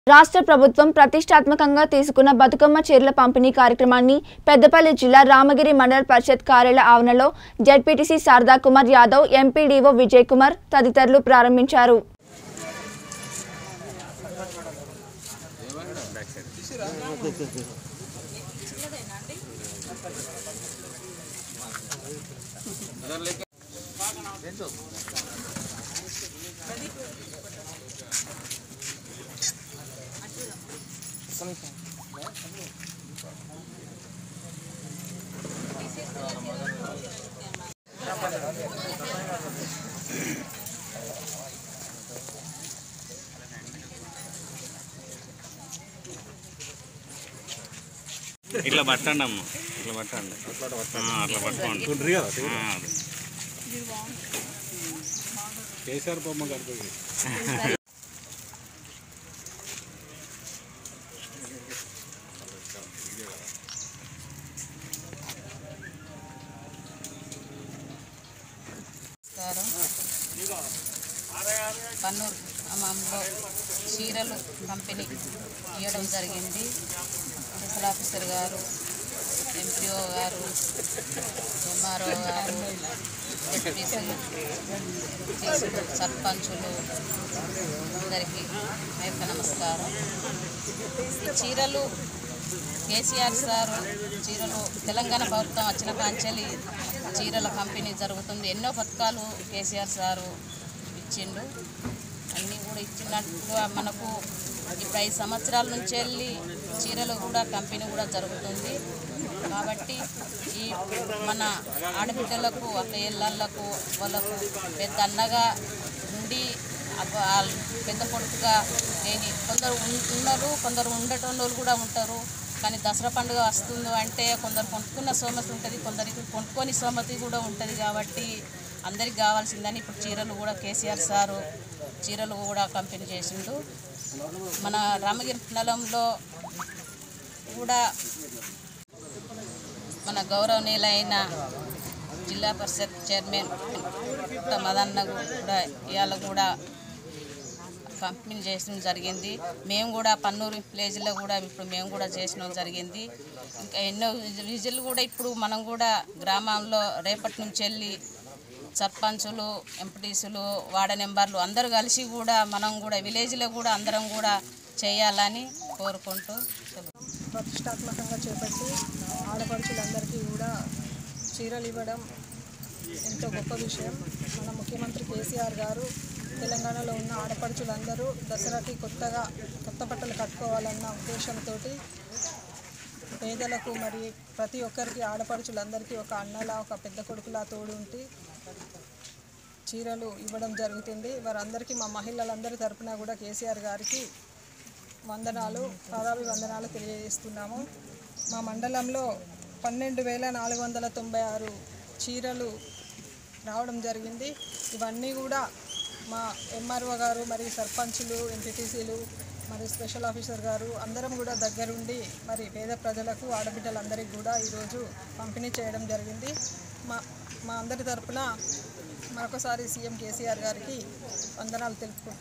రాష్ట్ర ప్రభుత్వం ప్రతిష్టాత్మకంగా తీసుకున్న బతుకమ్మ చీరల పంపిణీ కార్యక్రమాన్ని పెద్దపల్లి జిల్లా రామగిరి మండల పరిషత్ కార్యాలయ ఆవరణలో జడ్పీటీసీ శారదా కుమార్ యాదవ్ ఎంపీడీఓ విజయ్ కుమార్ తదితరులు ప్రారంభించారు ఇట్లా పట్టండి అమ్మ ఇట్లా పట్టండి ఆ, అట్లా పట్టుకోండి ఉండ్రి కదా ఆ, అది. కేసీఆర్ బొమ్మ కడుతుంది నమస్కారం పన్నూరు గ్రామంలో చీరలు పంపిణీ ఇవ్వడం జరిగింది స్పెషల్ ఆఫీసర్ గారు ఎంపీఓ గారు ఎంఆర్ఓ గారు ఎస్పీసీలు ఎంపీసీలు సర్పంచులు అందరికీ నా యొక్క నమస్కారం ఈ చీరలు కేసీఆర్ సారు చీరలు తెలంగాణ ప్రభుత్వం వచ్చిన కాంచెలి చీరల పంపిణీ జరుగుతుంది ఎన్నో పథకాలు కేసీఆర్ సారు ఇచ్చిండు అన్నీ కూడా ఇచ్చినట్టుగా మనకు ఇప్పుడు ఐదు సంవత్సరాల నుంచి వెళ్ళి చీరలు కూడా కంపెనీ కూడా జరుగుతుంది కాబట్టి ఈ మన ఆడబిడ్డలకు అక్కయ్యలకు వాళ్ళకు పెద్ద అన్నగా ఉండి అబ్బ- వాళ్ళ పెద్ద కొడుకుగా నేను కొందరు ఉన్- ఉన్నారు కొందరు ఉండటోళ్ళు కూడా ఉంటారు కానీ దసరా పండుగ వస్తుంది అంటే కొందరు కొనుక్కున్న సోమతి ఉంటుంది కొందరికి కొనుక్కొని సోమతి కూడా ఉంటుంది కాబట్టి అందరికి కావాల్సిందని ఇప్పుడు చీరలు కూడా కేసీఆర్ సారు చీరలు కూడా కంపెనీ చేసిండు మన రామగిరి మండలంలో కూడా మన గౌరవనీయులైన జిల్లా పరిషత్ చైర్మన్ మదన్న కూడా ఇవాళ కూడా పంపిణీ చేయడం జరిగింది మేము కూడా పన్నూరు విలేజ్లో కూడా ఇప్పుడు మేము కూడా చేసడం జరిగింది ఇంకా ఎన్నో విజిల్లు కూడా ఇప్పుడు మనం కూడా గ్రామంలో రేపటి నుంచి వెళ్ళి సర్పంచులు ఎంపీటీసులు వార్డు నెంబర్లు అందరూ కలిసి కూడా మనం కూడా విలేజ్లో కూడా అందరం కూడా చేయాలని కోరుకుంటూ సెలవు. ప్రతిష్టాత్మకంగా చేపట్టి ఆడపడుచులందరికీ కూడా చీరలు ఇవ్వడం ఎంతో గొప్ప విషయం మన ముఖ్యమంత్రి కేసీఆర్ గారు తెలంగాణలో ఉన్న ఆడపడుచులందరూ దసరాకి కొత్తగా కొత్త బట్టలు కట్టుకోవాలన్న ఉద్దేశంతో పేదలకు మరి ప్రతి ఒక్కరికి ఆడపడుచులందరికీ ఒక అన్నలా ఒక పెద్ద కొడుకులా తోడు ఉండి చీరలు ఇవ్వడం జరుగుతుంది వారందరికీ మా మహిళలందరి తరపున కూడా కేసీఆర్ గారికి వందనాలు పాదాభి వందనాలు తెలియజేస్తున్నాము మా మండలంలో పన్నెండు వేల నాలుగు వందల తొంభై ఆరు చీరలు రావడం జరిగింది ఇవన్నీ కూడా మా ఎంఆర్ఓ గారు మరియు సర్పంచులు ఎంపీటీసీలు మరి స్పెషల్ ఆఫీసర్ గారు అందరం కూడా దగ్గరుండి మరి పేద ప్రజలకు ఆడబిడ్డలందరికీ కూడా ఈరోజు పంపిణీ చేయడం జరిగింది మా మా అందరి తరపున మరొకసారి సీఎం కేసీఆర్ గారికి వందనాలు తెలుపుకుంటున్నాను